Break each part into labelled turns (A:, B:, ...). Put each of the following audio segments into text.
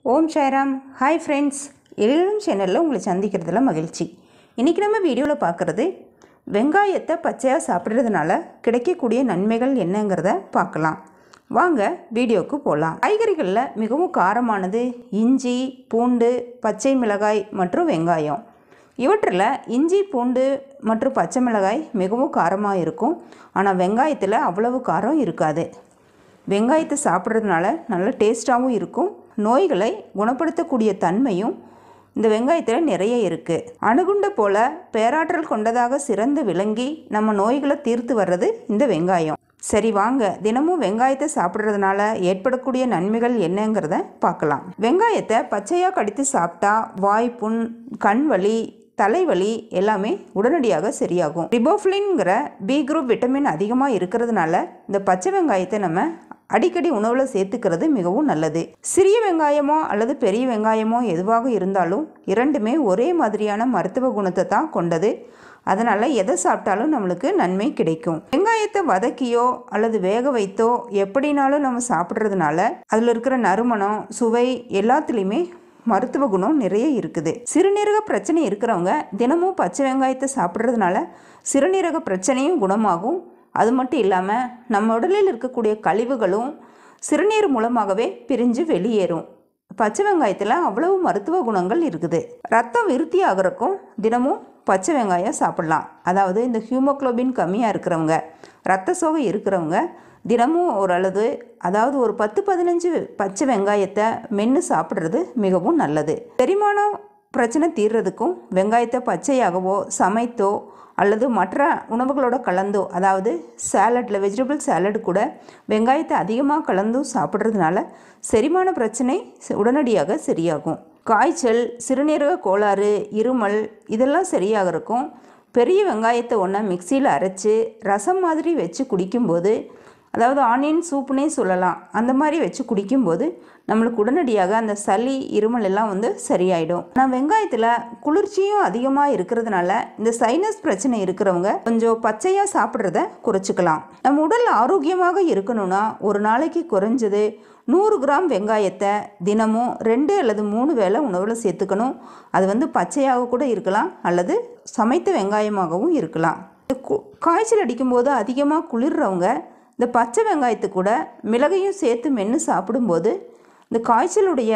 A: ஓம் Sairam hi friends எழிலும் சேனலில் உங்களை சந்திக்கிறதுல மகிழ்ச்சி இன்றைக்கி நம்ம வீடியோவில் பார்க்குறது வெங்காயத்தை பச்சையாக சாப்பிட்றதுனால கிடைக்கக்கூடிய நன்மைகள் என்னங்கிறத பார்க்கலாம் வாங்க வீடியோவுக்கு போகலாம் காய்கறிகளில் மிகவும் காரமானது இஞ்சி பூண்டு பச்சை மிளகாய் மற்றும் வெங்காயம் இவற்றில் இஞ்சி பூண்டு மற்றும் பச்சை மிளகாய் மிகவும் காரமாக இருக்கும் ஆனால் வெங்காயத்தில் அவ்வளவு காரம் இருக்காது வெங்காயத்தை சாப்பிட்றதுனால நல்ல டேஸ்ட்டாகவும் இருக்கும் நோய்களை குணப்படுத்தக்கூடிய தன்மையும் இந்த வெங்காயத்தில் நிறைய இருக்குது அணுகுண்ட போல பேராற்றல் கொண்டதாக சிறந்து விளங்கி நம்ம நோய்களை தீர்த்து வர்றது இந்த வெங்காயம் சரி வாங்க தினமும் வெங்காயத்தை சாப்பிட்றதுனால ஏற்படக்கூடிய நன்மைகள் என்னங்கிறத பார்க்கலாம் வெங்காயத்தை பச்சையாக கடித்து சாப்பிட்டா வாய் புண் கண் வலி தலைவலி எல்லாமே உடனடியாக சரியாகும் ரிபோஃப்ளின்ங்கிற பி குரூப் விட்டமின் அதிகமாக இருக்கிறதுனால இந்த பச்சை வெங்காயத்தை நம்ம அடிக்கடி உணவில் சேர்த்துக்கிறது மிகவும் நல்லது சிறிய வெங்காயமோ அல்லது பெரிய வெங்காயமோ எதுவாக இருந்தாலும் இரண்டுமே ஒரே மாதிரியான மருத்துவ குணத்தை தான் கொண்டது அதனால் எதை சாப்பிட்டாலும் நம்மளுக்கு நன்மை கிடைக்கும் வெங்காயத்தை வதக்கியோ அல்லது வேக வைத்தோ எப்படினாலும் நம்ம சாப்பிட்றதுனால அதில் இருக்கிற நறுமணம் சுவை எல்லாத்துலேயுமே மருத்துவ குணம் நிறைய இருக்குது சிறுநீரக பிரச்சனை இருக்கிறவங்க தினமும் பச்சை வெங்காயத்தை சாப்பிட்றதுனால சிறுநீரக பிரச்சனையும் குணமாகும் அது மட்டும் இல்லாமல் நம்ம உடலில் இருக்கக்கூடிய கழிவுகளும் சிறுநீர் மூலமாகவே பிரிஞ்சு வெளியேறும் பச்சை வெங்காயத்தில் அவ்வளவு மருத்துவ குணங்கள் இருக்குது ரத்தம் விருத்தி ஆகிறக்கும் தினமும் பச்சை வெங்காயம் சாப்பிட்லாம் அதாவது இந்த ஹியூமோக்ளோபின் கம்மியாக இருக்கிறவங்க ரத்த சோகை இருக்கிறவங்க தினமும் ஓரளவு அதாவது ஒரு பத்து பதினஞ்சு பச்சை வெங்காயத்தை மென்று சாப்பிட்றது மிகவும் நல்லது செரிமானம் பிரச்சனை தீர்றதுக்கும் வெங்காயத்தை பச்சையாகவோ சமைத்தோ அல்லது மற்ற உணவுகளோட கலந்தோ அதாவது சேலட்டில் வெஜிடபிள் சேலட் கூட வெங்காயத்தை அதிகமாக கலந்தும் சாப்பிட்றதுனால செரிமான பிரச்சனை உடனடியாக சரியாகும் காய்ச்சல் சிறுநீரக கோளாறு இருமல் இதெல்லாம் சரியாகிறக்கும் பெரிய வெங்காயத்தை ஒன்றா மிக்சியில் அரைச்சி ரசம் மாதிரி வச்சு குடிக்கும்போது அதாவது ஆனியன் சூப்புனே சொல்லலாம் அந்த மாதிரி வச்சு குடிக்கும்போது நம்மளுக்கு உடனடியாக அந்த சளி இருமல் எல்லாம் வந்து சரியாயிடும் நான் வெங்காயத்தில் குளிர்ச்சியும் அதிகமாக இருக்கிறதுனால இந்த சைனஸ் பிரச்சனை இருக்கிறவங்க கொஞ்சம் பச்சையாக சாப்பிட்றத குறைச்சிக்கலாம் நம்ம உடல் ஆரோக்கியமாக இருக்கணும்னா ஒரு நாளைக்கு குறைஞ்சது நூறு கிராம் வெங்காயத்தை தினமும் ரெண்டு அல்லது மூணு வேளை உணவில் சேர்த்துக்கணும் அது வந்து பச்சையாக கூட இருக்கலாம் அல்லது சமைத்த வெங்காயமாகவும் இருக்கலாம் காய்ச்சல் அடிக்கும்போது அதிகமாக குளிர்றவங்க இந்த பச்சை வெங்காயத்து கூட மிளகையும் சேர்த்து மென்று சாப்பிடும்போது இந்த காய்ச்சலுடைய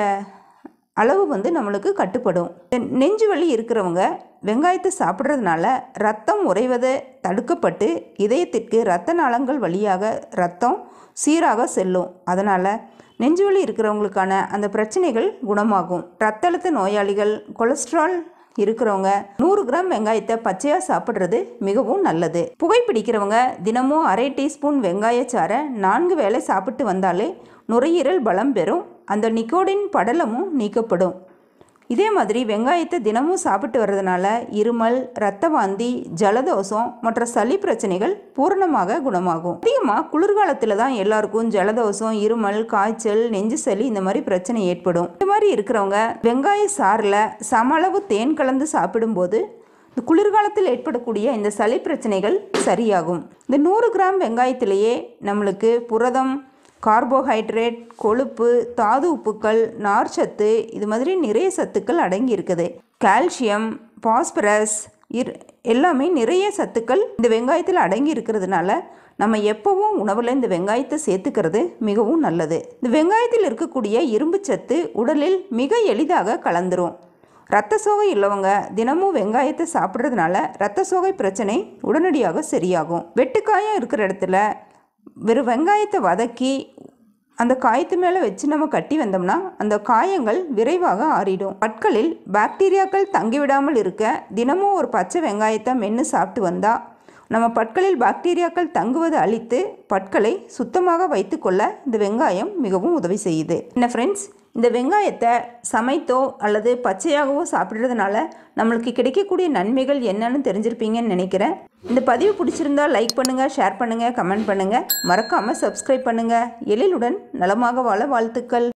A: அளவு வந்து நம்மளுக்கு கட்டுப்படும் நெஞ்சு வலி இருக்கிறவங்க வெங்காயத்தை சாப்பிட்றதுனால ரத்தம் உறைவதை தடுக்கப்பட்டு இதயத்திற்கு இரத்த நாளங்கள் வழியாக ரத்தம் சீராக செல்லும் அதனால் நெஞ்சுவலி இருக்கிறவங்களுக்கான அந்த பிரச்சனைகள் குணமாகும் ரத்த அழுத்த நோயாளிகள் கொலஸ்ட்ரால் இருக்கிறவங்க நூறு கிராம் வெங்காயத்தை பச்சையாக சாப்பிட்றது மிகவும் நல்லது புகைப்பிடிக்கிறவங்க தினமும் அரை டீஸ்பூன் வெங்காயச்சாரை நான்கு வேளை சாப்பிட்டு வந்தாலே நுரையீரல் பலம் பெறும் அந்த நிக்கோடின் படலமும் நீக்கப்படும் இதே மாதிரி வெங்காயத்தை தினமும் சாப்பிட்டு வர்றதுனால இருமல் இரத்த வாந்தி ஜலதோஷம் மற்ற சளி பிரச்சனைகள் பூரணமாக குணமாகும் அதிகமாக குளிர்காலத்தில் தான் எல்லாருக்கும் ஜலதோஷம் இருமல் காய்ச்சல் நெஞ்சு சளி இந்த மாதிரி பிரச்சனை ஏற்படும் இந்த மாதிரி இருக்கிறவங்க வெங்காய சாறில் சம அளவு தேன் கலந்து சாப்பிடும்போது இந்த குளிர்காலத்தில் ஏற்படக்கூடிய இந்த சளி பிரச்சனைகள் சரியாகும் இந்த நூறு கிராம் வெங்காயத்திலேயே நம்மளுக்கு புரதம் கார்போஹைட்ரேட் கொழுப்பு தாது உப்புக்கள் நார்ச்சத்து இது மாதிரி நிறைய சத்துக்கள் அடங்கி இருக்குது கால்சியம் பாஸ்பரஸ் இர் எல்லாமே நிறைய சத்துக்கள் இந்த வெங்காயத்தில் அடங்கி இருக்கிறதுனால நம்ம எப்போவும் உணவில் இந்த வெங்காயத்தை சேர்த்துக்கிறது மிகவும் நல்லது இந்த வெங்காயத்தில் இருக்கக்கூடிய இரும்பு சத்து உடலில் மிக எளிதாக கலந்துரும் ரத்த சோகை உள்ளவங்க தினமும் வெங்காயத்தை சாப்பிட்றதுனால ரத்த சோகை பிரச்சனை உடனடியாக சரியாகும் வெட்டுக்காயம் இருக்கிற இடத்துல வெறும் வெங்காயத்தை வதக்கி அந்த காயத்து மேலே வச்சு நம்ம கட்டி வந்தோம்னா அந்த காயங்கள் விரைவாக ஆறிடும் பற்களில் பாக்டீரியாக்கள் தங்கிவிடாமல் இருக்க தினமும் ஒரு பச்சை வெங்காயத்தை மென்று சாப்பிட்டு வந்தால் நம்ம பற்களில் பாக்டீரியாக்கள் தங்குவதை அழித்து பற்களை சுத்தமாக வைத்துக்கொள்ள இந்த வெங்காயம் மிகவும் உதவி செய்யுது என்ன ஃப்ரெண்ட்ஸ் இந்த வெங்காயத்தை சமைத்தோ அல்லது பச்சையாகவோ சாப்பிட்றதுனால நம்மளுக்கு கிடைக்கக்கூடிய நன்மைகள் என்னன்னு தெரிஞ்சிருப்பீங்கன்னு நினைக்கிறேன் இந்த பதிவு பிடிச்சிருந்தா லைக் பண்ணுங்கள் ஷேர் பண்ணுங்கள் கமெண்ட் பண்ணுங்கள் மறக்காமல் சப்ஸ்கிரைப் பண்ணுங்கள் எழிலுடன் நலமாக வாழ வாழ்த்துக்கள்